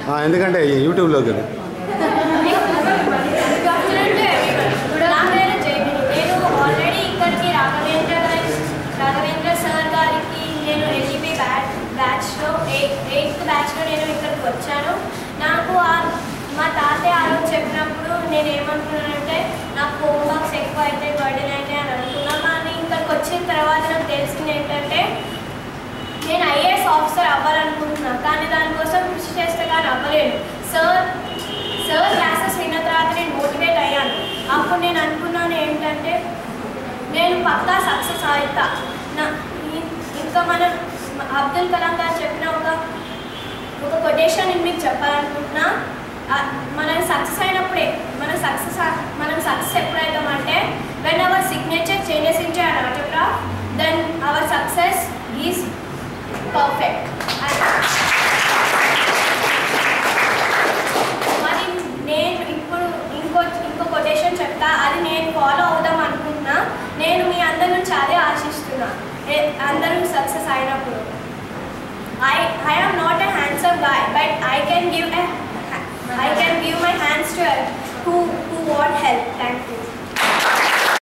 ఆ, ఎందుకంటే యూట్యూబ్లో కదా గుడ్ ఆఫ్టర్నూన్ టు ఎవ్రీవన్ నా పేరు జైమిని నేను ఆల్రెడీ ఇక్కడికి రాఘవేంద్ర గారి రాఘవేంద్ర సార్ గారికి నేను ఎల్ఈబి బ్యాచ్ బ్యాచ్లో ఎయిత్ బ్యాచ్లో నేను ఇక్కడికి వచ్చాను నాకు ఆ- మా తాతయ్య ఆ రోజు చెప్పినప్పుడు నేను ఏమనుకున్నానంటే నాకు హోమ్ వర్క్స్ ఎక్కువ అయితే బర్డెన్ అయితే అని అనుకున్నాను కానీ ఇక్కడికి వచ్చిన తర్వాత నాకు తెలిసింది ఏంటంటే నేను ఐఏఎస్ ఆఫీసర్ అవ్వాలనుకుంటున్నాను కానీ దానికోసం కృషి చేస్తే కానీ అవ్వలేను సార్ సార్ క్లాసెస్ విన్న తర్వాత నేను మోటివేట్ అయ్యాను అప్పుడు నేను అనుకున్నాను ఏంటంటే నేను పక్కా సక్సెస్ అవుతా నా ఇ- ఇంకా మనం అబ్దుల్ కలాం గారు చెప్పిన ఒక ఒక కొటేషన్ నేను మీకు చెప్పాలనుకుంటున్నా ఆ, మనం సక్సెస్ అయినప్పుడే మనం సక్సెస్ మనం సక్సెస్ ఎప్పుడైతామంటే when our signature changes in an autograph then our success is perfect మరి నేను ఇప్పుడు ఇంకో ఇంకో కొటేషన్ చెప్తా అది నేను ఫాలో అవుదాం అనుకుంటున్నా నేను మీ అందరి నుంచి అదే ఆశిస్తున్నా ఏ- అందరూ సక్సెస్ అయినప్పుడు I, I am not a handsome guy, but I can give a